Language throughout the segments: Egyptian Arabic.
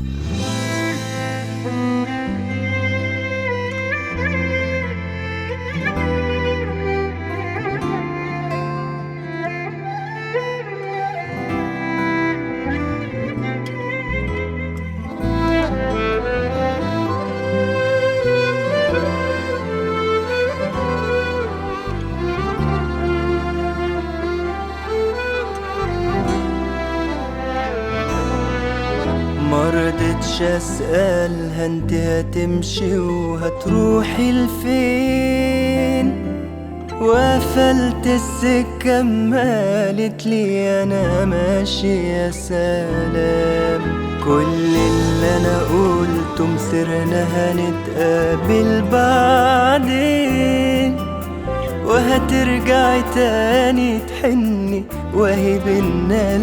مرضتش اسألها انت هتمشي وهتروحي لفين وقفلت السكة مالت لي انا ماشي يا سلام كل اللي انا قلته مسرنا هنتقابل بعدين وهترجعي تاني تحني وهي بينا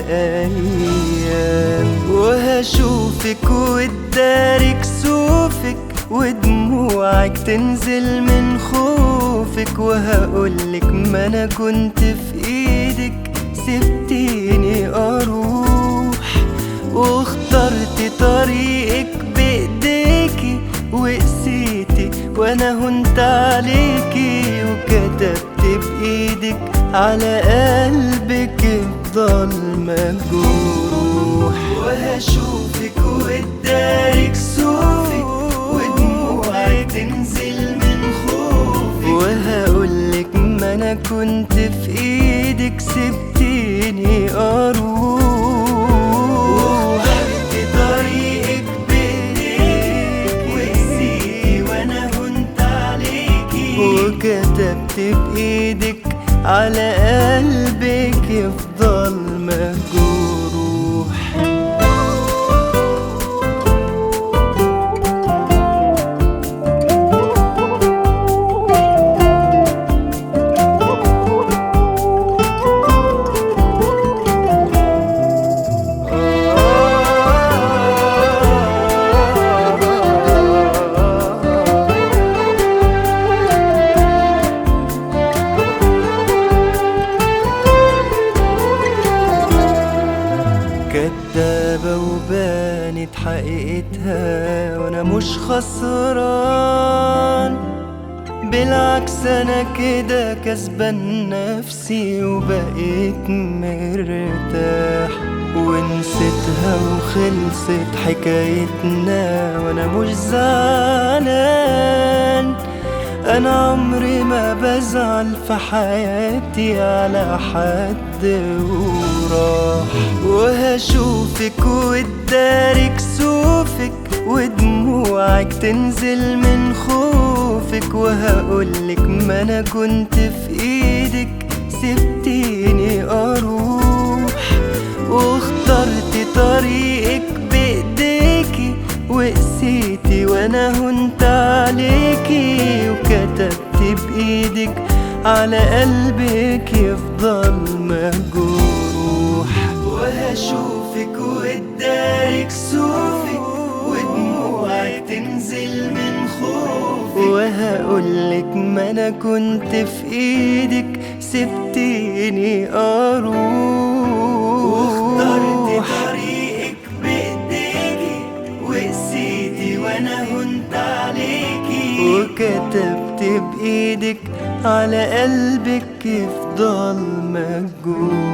الأيام وهشوفك وتداري كسوفك ودموعك تنزل من خوفك وهقولك ما أنا كنت في إيدك سبتيني أروح واخترت طريقك بإيديكي وقسيتي وانا هنت عليكي وكتبت بايدك على قلبك يفضل مجروح وهشوفك وتداري كسوفك ودموعك تنزل من خوفك وهقولك ما انا كنت في ايدك سبتيني اروح وخدت طريقك بايديك وقسيتي وانا هنت عليكي وكتبت بايدك على قلبك يفضل مجروح كدابة وبانت حقيقتها وانا مش خسران بالعكس انا كده كسبان نفسي وبقيت مرتاح ونسيتها وخلصت حكايتنا وانا مش زعلان انا عمري ما بزعل في حياتي على حد وراح وهشوفك وتداري كسوفك ودموعك تنزل من خوفك وهقولك ما انا كنت في ايدك سبتيني اروح واخترت طريقك بايديكي وقسيتي وانا هنت عليكي وكتبت بايدك على قلبك يفضل مجروح وهشوفك وتداري كسوفك ودموعك تنزل من خوفك وهقولك ما انا كنت في ايدك سبتيني اروح واخترت طريقك بايديكي وقسيتي وانا هنت عليكي وكتبت بايدك على قلبك يفضل مجروح